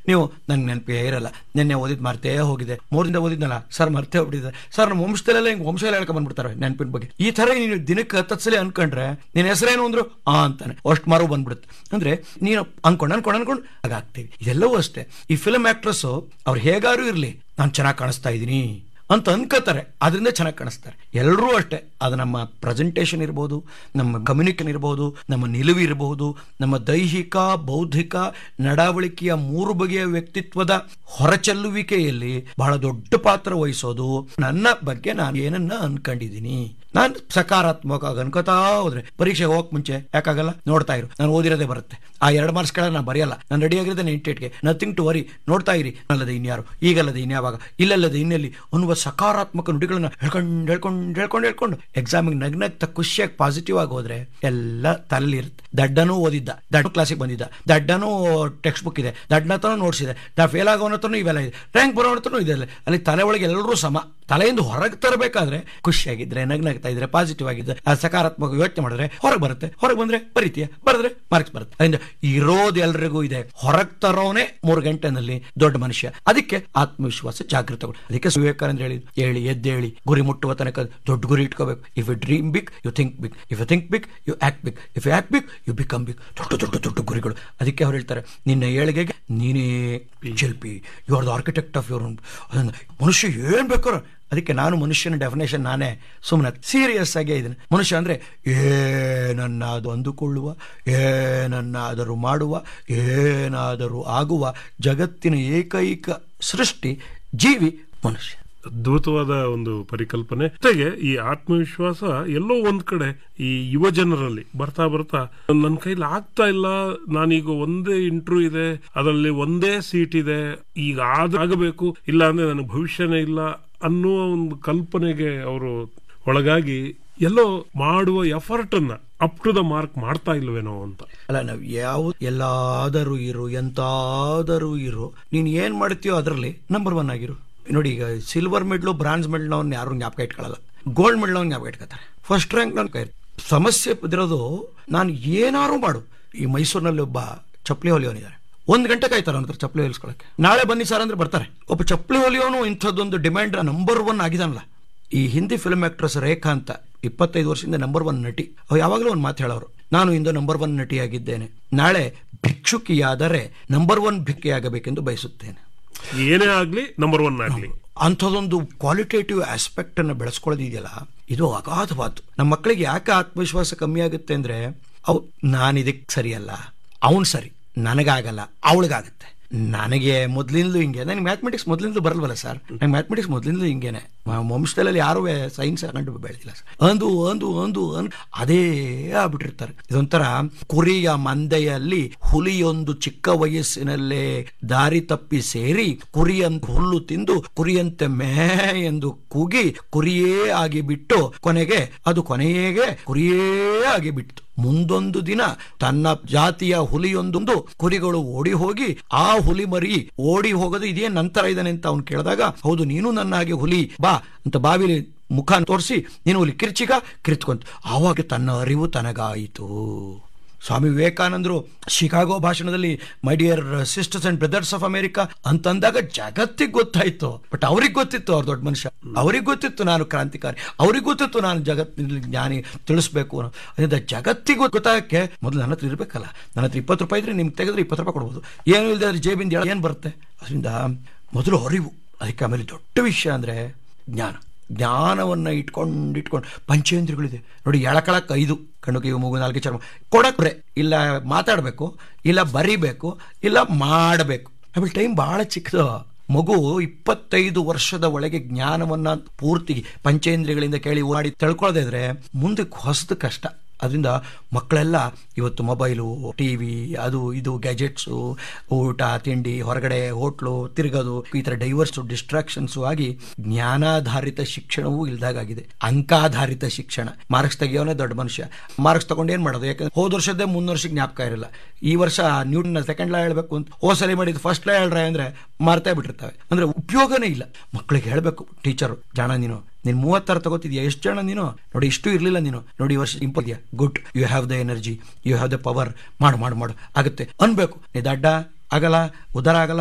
ನೀವು ನನ್ಗೆ ನೆನಪೇ ಇರಲ್ಲ ನಿನ್ನೆ ಓದಿದ್ ಮರ್ತೇ ಹೋಗಿದೆ ಮೂರಿಂದ ಓದಿದ್ನಲ್ಲ ಸರ್ ಮರ್ತೇ ಹೋಗ್ಬಿಟ್ಟಿದೆ ಸರ್ ನಮ್ಮ ವಂಶದಲ್ಲೆಲ್ಲ ಹಿಂಗೆ ವಂಶ ಎಲ್ಲ ಹೇಳ್ಕೊಂಡ್ ಬಂದ್ಬಿಡ್ತಾರೆ ನೆನಪಿನ ಬಗ್ಗೆ ಈ ತರ ನೀನು ದಿನಕ್ಕೆ ಹತ್ತತ್ತು ಸಲ ಅನ್ಕೊಂಡ್ರೆ ನಿನ್ನ ಹೆಸರೇನು ಅಂದ್ರು ಆ ಅಂತಾನೆ ಅಷ್ಟು ಮಾರು ಬಂದ್ಬಿಡುತ್ತೆ ಅಂದ್ರೆ ನೀನು ಅನ್ಕೊಂಡು ಅನ್ಕೊಂಡು ಅನ್ಕೊಂಡು ಹಾಗಾಗ್ತೀವಿ ಇದೆಲ್ಲವೂ ಅಷ್ಟೇ ಈ ಫಿಲ್ಮ್ ಆಕ್ಟ್ರೆಸ್ ಅವ್ರು ಹೇಗಾರು ಇರ್ಲಿ ನಾನು ಚೆನ್ನಾಗಿ ಕಾಣಿಸ್ತಾ ಇದ್ದೀನಿ ಅಂತ ಅನ್ಕೋತಾರೆ ಅದರಿಂದ ಚೆನ್ನಾಗಿ ಕಾಣಿಸ್ತಾರೆ ಎಲ್ಲರೂ ಅಷ್ಟೇ ಅದು ನಮ್ಮ ಪ್ರೆಸೆಂಟೇಷನ್ ಇರ್ಬೋದು ನಮ್ಮ ಕಮ್ಯುನಿಕೇಷನ್ ಇರ್ಬೋದು ನಮ್ಮ ನಿಲುವು ಇರಬಹುದು ನಮ್ಮ ದೈಹಿಕ ಬೌದ್ಧಿಕ ನಡವಳಿಕೆಯ ಮೂರು ಬಗೆಯ ವ್ಯಕ್ತಿತ್ವದ ಹೊರಚೆಲ್ಲುವಿಕೆಯಲ್ಲಿ ಬಹಳ ದೊಡ್ಡ ಪಾತ್ರ ವಹಿಸೋದು ನನ್ನ ಬಗ್ಗೆ ನಾನು ಏನನ್ನ ಅನ್ಕೊಂಡಿದ್ದೀನಿ ನಾನು ಸಕಾರಾತ್ಮಕವಾಗಿ ಅನ್ಕೋತಾ ಹೋದ್ರೆ ಪರೀಕ್ಷೆಗೆ ಹೋಗಕ್ ಮುಂಚೆ ಯಾಕಾಗಲ್ಲ ನೋಡ್ತಾ ಇರು ನಾನು ಓದಿರೋದೇ ಬರುತ್ತೆ ಆ ಎರಡು ಮಾರ್ಕ್ಸ್ ಕೆಳಗೆ ನಾನು ಬರೆಯಲ್ಲ ನಾನು ರೆಡಿ ಆಗಿರೋದೇ ನೈಂಟಿ ನಥಿಂಗ್ ಟು ವರಿ ನೋಡ್ತಾ ಇರಿ ಅಲ್ಲದೆ ಇನ್ಯಾರು ಈಗಲ್ಲದೆ ಇನ್ಯಾವಾಗ ಇಲ್ಲಲ್ಲದೆ ಇನ್ನೆಲ್ಲಿ ಅನ್ನುವ ಸಕಾರಾತ್ಮಕ ನುಡಿಗಳನ್ನ ಹೇಳ್ಕೊಂಡು ಹೇಳ್ಕೊಂಡು ಹೇಳ್ಕೊಂಡು ಹೇಳ್ಕೊಂಡು ಎಕ್ಸಾಮಿಗೆ ನಗ್ನಗ್ತ ಖುಷಿಯಾಗಿ ಪಾಸಿಟಿವ್ ಆಗಿ ಹೋದ್ರೆ ಎಲ್ಲ ತಲೆಯಲ್ಲಿ ಇರುತ್ತೆ ದಡ್ಡನೂ ಓದಿದ್ದ ದಡ್ಡ ಕ್ಲಾಸಿಗೆ ಬಂದಿದ್ದ ದಡ್ಡನೂ ಟೆಕ್ಸ್ಟ್ ಬುಕ್ ಇದೆ ದಡ್ಡನ ಹತ್ರನೂ ನೋಡ್ಸಿದೆ ದಾ ಫೇಲ್ ಆಗೋನ ಹತ್ರನೂ ಇವೆಲ್ಲ ಇದೆ ರ್ಯಾಂಕ್ ಬರೋ ಹತ್ರನೂ ಇದೆ ಅಲ್ಲಿ ತಲೆ ಒಳಗೆ ಎಲ್ಲರೂ ಸಮ ತಲೆಯಿಂದ ಹೊರಗೆ ತರಬೇಕಾದ್ರೆ ಖುಷಿಯಾಗಿದ್ರೆ ನಗ್ನಗ್ತಾ ಇದ್ರೆ ಪಾಸಿಟಿವ್ ಆಗಿದ್ರೆ ಆ ಸಕಾರಾತ್ಮಕ ಯೋಚನೆ ಮಾಡಿದ್ರೆ ಹೊರಗೆ ಬರುತ್ತೆ ಹೊರಗೆ ಬಂದ್ರೆ ಬರೀತೀಯ ಬರೆದ್ರೆ ಮಾರ್ಕ್ಸ್ ಬರುತ್ತೆ ಅದರಿಂದ ಇರೋದು ಎಲ್ರಿಗೂ ಇದೆ ಹೊರಗೆ ತರೋನೆ ಮೂರು ಗಂಟೆನಲ್ಲಿ ದೊಡ್ಡ ಮನುಷ್ಯ ಅದಕ್ಕೆ ಆತ್ಮವಿಶ್ವಾಸ ಜಾಗೃತಗಳು ಅದಕ್ಕೆ ವಿವೇಕಾನಂದ ಹೇಳಿ ಹೇಳಿ ಎದ್ದೇಳಿ ಗುರಿ ಮುಟ್ಟುವ ತನಕ ದೊಡ್ಡ ಗುರಿ ಇಟ್ಕೋಬೇಕು if you dream big you think big if you think big you act big if you act big you become big ದೊಡ್ಡ ದೊಡ್ಡ ದೊಡ್ಡ ಗುರಿಗಳು ಅದಕ್ಕೆ ಅವ್ರು ಹೇಳ್ತಾರೆ ನಿನ್ನ ಏಳಿಗೆಗೆ ನೀನೇ ಶಿಲ್ಪಿ you are the architect of your ಮನುಷ್ಯ ಏನ್ ಬೇಕಾದ್ರೆ ಅದಕ್ಕೆ ನಾನು ಮನುಷ್ಯನ ಡೆಫಿನೇಷನ್ ನಾನೇ ಸುಮ್ಮನೆ ಸೀರಿಯಸ್ ಆಗೇ ಇದ್ದೀನಿ ಮನುಷ್ಯ ಅಂದ್ರೆ ಏನನ್ನಾದರೂ ಅಂದುಕೊಳ್ಳುವ ಏನನ್ನಾದರೂ ಮಾಡುವ ಏನಾದರೂ ಆಗುವ ಜಗತ್ತಿನ ಏಕೈಕ ಸೃಷ್ಟಿ ಜೀವಿ ಮನುಷ್ಯ ಅದ್ಭುತವಾದ ಒಂದು ಪರಿಕಲ್ಪನೆ ಜೊತೆಗೆ ಈ ಆತ್ಮವಿಶ್ವಾಸ ಎಲ್ಲೋ ಒಂದ್ ಕಡೆ ಈ ಯುವ ಜನರಲ್ಲಿ ಬರ್ತಾ ಬರ್ತಾ ನನ್ನ ಕೈಲಿ ಆಗ್ತಾ ಇಲ್ಲ ನಾನೀಗ ಒಂದೇ ಇಂಟರ್ವ್ಯೂ ಇದೆ ಅದರಲ್ಲಿ ಒಂದೇ ಸೀಟ್ ಇದೆ ಈಗ ಆದ ಆಗಬೇಕು ಇಲ್ಲ ಅಂದ್ರೆ ನನಗೆ ಭವಿಷ್ಯನೇ ಇಲ್ಲ ಅನ್ನುವ ಒಂದು ಕಲ್ಪನೆಗೆ ಅವರು ಒಳಗಾಗಿ ಎಲ್ಲೋ ಮಾಡುವ ಎಫರ್ಟ್ ಅನ್ನ ಅಪ್ ಟು ದ ಮಾರ್ಕ್ ಮಾಡ್ತಾ ಇಲ್ವೇನೋ ಅಂತ ಅಲ್ಲ ನಾವು ಯಾವ ಎಲ್ಲಾದರೂ ಇರು ಎಂತಾದರೂ ಇರು ನೀನು ಏನ್ ಮಾಡ್ತೀಯೋ ಅದರಲ್ಲಿ ನಂಬರ್ ಒನ್ ಆಗಿರು ನೋಡಿ ಈಗ ಸಿಲ್ವರ್ ಮೆಡ್ಲು ಬ್ರಾನ್ಸ್ ಮೆಡ್ಲ್ ಅವ್ನ ಯಾರು ಜ್ಞಾಪಕ ಇಟ್ಕೊಳ್ಳಲ್ಲ ಗೋಲ್ಡ್ ಮೆಡ್ಲ್ ಅವ್ನ ಜ್ಞಾಪಕ ಇಟ್ಕೊತಾರೆ ಫಸ್ಟ್ ರ್ಯಾಂಕ್ ನನ್ ಕೈ ಸಮಸ್ಯೆ ಇದಿರೋದು ನಾನು ಏನಾರು ಮಾಡು ಈ ಮೈಸೂರಿನಲ್ಲಿ ಒಬ್ಬ ಚಪ್ಪಲಿ ಹೊಲಿಯೋನಿದ್ದಾರೆ ಒಂದ್ ಗಂಟೆ ಕಾಯ್ತಾರೆ ಅವ್ನ ಹತ್ರ ಚಪ್ಪಲಿ ಹೊಲಿಸ್ಕೊಳಕ್ಕೆ ನಾಳೆ ಬನ್ನಿ ಸರ್ ಅಂದ್ರೆ ಬರ್ತಾರೆ ಒಬ್ಬ ಚಪ್ಪಲಿ ಹೊಲಿಯೋನು ಇಂಥದ್ದೊಂದು ಡಿಮ್ಯಾಂಡ್ ನಂಬರ್ ಒನ್ ಆಗಿದಾನಲ್ಲ ಈ ಹಿಂದಿ ಫಿಲ್ಮ್ ಆಕ್ಟ್ರೆಸ್ ರೇಖಾ ಅಂತ ಇಪ್ಪತ್ತೈದು ವರ್ಷದಿಂದ ನಂಬರ್ ಒನ್ ನಟಿ ಅವ್ರು ಯಾವಾಗಲೂ ಒಂದು ಮಾತು ಹೇಳೋರು ನಾನು ಇಂದು ನಂಬರ್ ಒನ್ ನಟಿಯಾಗಿದ್ದೇನೆ ನಾಳೆ ಭಿಕ್ಷುಕಿಯಾದರೆ ನಂಬರ್ ಒನ್ ಭಿಕ್ಷೆಯಾಗಬೇಕೆಂದು ಬಯಸುತ್ತೇನೆ ಏನೇ ಆಗ್ಲಿ ನಂಬರ್ ಒನ್ ಆಗ್ಲಿ ಅಂಥದ್ದೊಂದು ಕ್ವಾಲಿಟೇಟಿವ್ ಆಸ್ಪೆಕ್ಟ್ ಅನ್ನು ಬೆಳೆಸ್ಕೊಳ್ಳೋದಿದೆಯಲ್ಲ ಇದು ಅಗಾಧವಾದ್ದು ನಮ್ಮ ಮಕ್ಕಳಿಗೆ ಯಾಕೆ ಆತ್ಮವಿಶ್ವಾಸ ಕಮ್ಮಿ ಆಗುತ್ತೆ ಅಂದ್ರೆ ಅವು ನಾನು ಇದಕ್ಕೆ ಸರಿಯಲ್ಲ ಅವನು ಸರಿ ನನಗಾಗಲ್ಲ ಅವಳಿಗಾಗತ್ತೆ ನನಗೆ ಮೊದ್ಲಿಂದಲೂ ಹಿಂಗೆ ನನಗೆ ಮ್ಯಾಥಮೆಟಿಕ್ಸ್ ಮೊದ್ಲಿಂದಲೂ ಬರಲ್ವಲ್ಲ ಸರ್ ನಂಗೆ ಮ್ಯಾಥಮೆಟಿಕ್ಸ್ ಮೊದ್ಲಿಂದಲೂ ಹಿಂಗೇನೆ ಮ- ವಂಶದಲ್ಲಿ ಯಾರೂ ಸೈನ್ಸ್ ಕಂಡು ಬೆಳೆದಿಲ್ಲ ಸರ್ ಅಂದು ಅಂದು ಅಂದು ಅನ್ ಅದೇ ಆಗ್ಬಿಟ್ಟಿರ್ತಾರೆ ಇದೊಂಥರ ಕುರಿಯ ಮಂದೆಯಲ್ಲಿ ಹುಲಿಯೊಂದು ಚಿಕ್ಕ ವಯಸ್ಸಿನಲ್ಲೇ ದಾರಿ ತಪ್ಪಿ ಸೇರಿ ಕುರಿಯಂತ ಹುಲ್ಲು ತಿಂದು ಕುರಿಯಂತೆ ಮೇ ಎಂದು ಕೂಗಿ ಕುರಿಯೇ ಆಗಿ ಬಿಟ್ಟು ಕೊನೆಗೆ ಅದು ಕೊನೆಯೇಗೆ ಕುರಿಯೇ ಆಗಿ ಬಿಟ್ಟು ಮುಂದೊಂದು ದಿನ ತನ್ನ ಜಾತಿಯ ಹುಲಿಯೊಂದೊಂದು ಕುರಿಗಳು ಓಡಿ ಹೋಗಿ ಆ ಹುಲಿ ಮರಿ ಓಡಿ ಹೋಗೋದು ಇದೇ ನಂತರ ಇದ್ದಾನೆ ಅಂತ ಅವ್ನು ಕೇಳಿದಾಗ ಹೌದು ನೀನು ನನ್ನ ಹಾಗೆ ಹುಲಿ ಬಾ ಅಂತ ಬಾವಿಲಿ ಮುಖ ತೋರಿಸಿ ನೀನು ಹುಲಿ ಕಿರ್ಚಿಗ ಕಿರ್ಚ್ಕೊಂತ ಆವಾಗ ತನ್ನ ಅರಿವು ತನಗಾಯಿತು ಸ್ವಾಮಿ ವಿವೇಕಾನಂದರು ಶಿಕಾಗೋ ಭಾಷಣದಲ್ಲಿ my dear sisters and brothers of America ಅಂತಂದಾಗ ಜಗತ್ತಿಗೆ ಗೊತ್ತಾಯ್ತು ಬಟ್ ಅವ್ರಿಗೆ ಗೊತ್ತಿತ್ತು ಅವ್ರ ದೊಡ್ಡ ಮನುಷ್ಯ ಅವ್ರಿಗೆ ಗೊತ್ತಿತ್ತು ನಾನು ಕ್ರಾಂತಿಕಾರಿ ಅವ್ರಿಗೆ ಗೊತ್ತಿತ್ತು ನಾನು ಜಗತ್ತಿನಲ್ಲಿ ಜ್ಞಾನಿ ತಿಳಿಸ್ಬೇಕು ಅನ್ನೋ ಅದರಿಂದ ಜಗತ್ತಿಗೆ ಗೊತ್ತಾಗಕ್ಕೆ ಮೊದಲು ನನ್ನ ಹತ್ರ ಇರಬೇಕಲ್ಲ ನನ್ನ ಹತ್ರ ಇಪ್ಪತ್ತು ರೂಪಾಯಿ ಇದ್ರೆ ನಿಮ್ಗೆ ತೆಗೆದ್ರೆ ಇಪ್ಪತ್ತು ರೂಪಾಯಿ ಕೊಡ್ಬೋದು ಏನು ಇಲ್ಲದೆ ಅದ್ರ ಜೇಬಿಂದ ಏನು ಬರುತ್ತೆ ಅದರಿಂದ ಮೊದಲು ಅರಿವು ಅದಕ್ಕೆ ಆಮೇಲೆ ದೊಡ್ಡ ವಿಷಯ ಅಂದ್ರೆ ಜ್ಞಾನ ಜ್ಞಾನವನ್ನ ಇಟ್ಕೊಂಡು ಇಟ್ಕೊಂಡು ಪಂಚೇಂದ್ರಿಯಗಳಿದೆ ನೋಡಿ ಎಳಕಳಕ್ ಐದು ಕಣ್ಣು ಕಿವಿ ಮೂಗು ನಾಲ್ಕು ಚರ್ಮ ಕೊಡಕ್ರೆ ಇಲ್ಲ ಮಾತಾಡಬೇಕು ಇಲ್ಲ ಬರಿಬೇಕು ಇಲ್ಲ ಮಾಡಬೇಕು ಆಮೇಲೆ ಟೈಮ್ ಬಹಳ ಚಿಕ್ಕದು ಮಗು ಇಪ್ಪತ್ತೈದು ವರ್ಷದ ಒಳಗೆ ಜ್ಞಾನವನ್ನ ಪೂರ್ತಿ ಪಂಚೇಂದ್ರಿಯಗಳಿಂದ ಕೇಳಿ ಓಡಿ ತಿಳ್ಕೊಳ್ಳದೆ ಇದ್ರೆ ಮುಂದಕ್ಕೆ ಹೊಸದು ಕಷ್ಟ ಅದರಿಂದ ಮಕ್ಕಳೆಲ್ಲ ಇವತ್ತು ಮೊಬೈಲು ಟಿವಿ ಅದು ಇದು ಗ್ಯಾಜೆಟ್ಸು ಊಟ ತಿಂಡಿ ಹೊರಗಡೆ ಹೋಟ್ಲು ತಿರುಗೋದು ಈ ಥರ ಡೈವರ್ಸ್ ಡಿಸ್ಟ್ರಾಕ್ಷನ್ಸು ಆಗಿ ಜ್ಞಾನಾಧಾರಿತ ಶಿಕ್ಷಣವೂ ಇಲ್ದಾಗಿದೆ ಅಂಕಾಧಾರಿತ ಶಿಕ್ಷಣ ಮಾರ್ಕ್ಸ್ ತೆಗಿಯೋನೇ ದೊಡ್ಡ ಮನುಷ್ಯ ಮಾರ್ಕ್ಸ್ ತಗೊಂಡು ಏನು ಮಾಡೋದು ಯಾಕಂದ್ರೆ ಹೋದ ವರ್ಷದ್ದೇ ಮುಂದ್ ವರ್ಷಕ್ಕೆ ಜ್ಞಾಪಕ ಇರಲ್ಲ ಈ ವರ್ಷ ನ್ಯೂಟನ್ ಸೆಕೆಂಡ್ ಲಾ ಹೇಳ್ಬೇಕು ಅಂತ ಹೋದ ಸಲ ಮಾಡಿದ್ದು ಫಸ್ಟ್ ಲಾ ಹೇಳ್ರೆ ಅಂದ್ರೆ ಮಾರ್ತೇ ಬಿಟ್ಟಿರ್ತವೆ ಅಂದ್ರೆ ಉಪಯೋಗನೇ ಇಲ್ಲ ಮಕ್ಕಳಿಗೆ ಹೇಳ್ಬೇಕು ಟೀಚರು ಜಾಣ ನೀನು ನೀನು ಮೂವತ್ತಾರು ತಗೋತಿದ್ಯಾ ಎಷ್ಟು ಜನ ನೀನು ನೋಡಿ ಇಷ್ಟು ಇರಲಿಲ್ಲ ನೀನು ನೋಡಿ ಈ ವರ್ಷ ಇಂಪಲ್ good you have the energy you have the power ಮಾಡು ಮಾಡು ಮಾಡು ಆಗುತ್ತೆ ಅನ್ಬೇಕು ನೀ ದಡ್ಡ ಆಗಲ್ಲ ಉದಾರ ಆಗಲ್ಲ